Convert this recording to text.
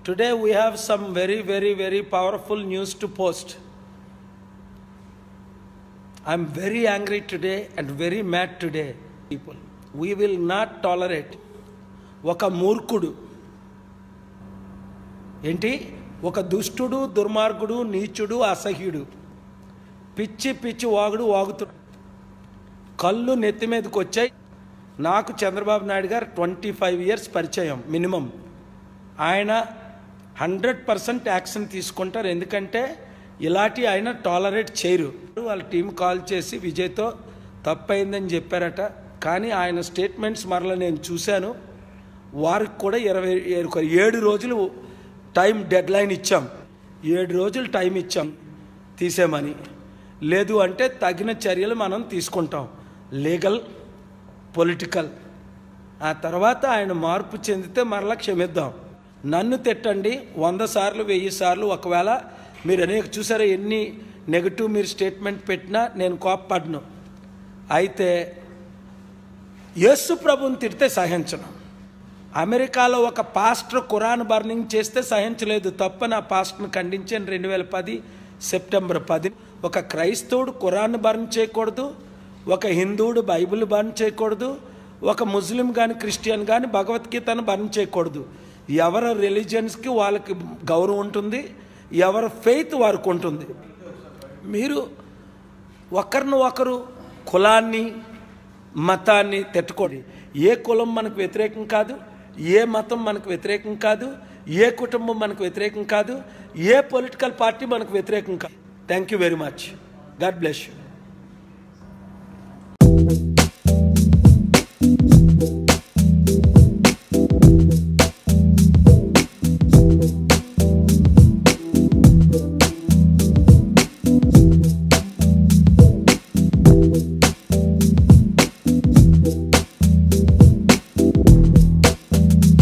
Today we have some very, very, very powerful news to post. I'm very angry today and very mad today, people. We will not tolerate ఒక మూర్ఖుడు ఏంటి ఒక దుష్టుడు దుర్మార్గుడు నీచుడు అసహ్యుడు పిచ్చి పిచ్చి వాగుడు వాగుతుడు కళ్ళు నెత్తి మీదకి వచ్చాయి నాకు చంద్రబాబు నాయుడు గారు ట్వంటీ ఫైవ్ ఇయర్స్ పరిచయం మినిమం ఆయన హండ్రెడ్ పర్సెంట్ యాక్షన్ తీసుకుంటారు ఎందుకంటే ఇలాంటి ఆయన టాలరేట్ చేయరు వాళ్ళ టీం కాల్ చేసి విజయ్తో తప్పైందని చెప్పారట కానీ ఆయన స్టేట్మెంట్స్ మరలా నేను చూశాను వారికి కూడా ఇరవై ఒక ఏడు రోజులు టైం డెడ్ లైన్ ఇచ్చాం ఏడు రోజులు టైం ఇచ్చాం తీసేమని లేదు అంటే తగిన చర్యలు మనం తీసుకుంటాం లీగల్ పొలిటికల్ ఆ తర్వాత ఆయన మార్పు చెందితే మరలా క్షమిద్దాం నన్ను తిట్టండి వంద సార్లు వెయ్యి సార్లు ఒకవేళ మీరు అనేక చూసారా ఎన్ని నెగటివ్ మీరు స్టేట్మెంట్ పెట్టినా నేను కోప్పడను అయితే యేసు ప్రభుని తిడితే సహించను అమెరికాలో ఒక పాస్టర్ ఖురాన్ బర్నింగ్ చేస్తే సహించలేదు తప్ప నా పాస్టర్ను ఖండించాను రెండు వేల పది సెప్టెంబర్ పది ఒక క్రైస్తవుడు ఖురాన్ బర్న్ చేయకూడదు ఒక హిందువుడు బైబిల్ బర్న్ చేయకూడదు ఒక ముస్లిం కానీ క్రిస్టియన్ కానీ భగవద్గీతను బర్న్ చేయకూడదు ఎవరి రిలీజియన్స్కి వాళ్ళకి గౌరవం ఉంటుంది ఎవరి ఫెయిత్ వారికి ఉంటుంది మీరు ఒకరిని ఒకరు కులాన్ని మతాన్ని తిట్టుకోండి ఏ కులం మనకు వ్యతిరేకం కాదు ఏ మతం మనకు వ్యతిరేకం కాదు ఏ కుటుంబం మనకు వ్యతిరేకం కాదు ఏ పొలిటికల్ పార్టీ మనకు వ్యతిరేకం కాదు thank you very much God bless you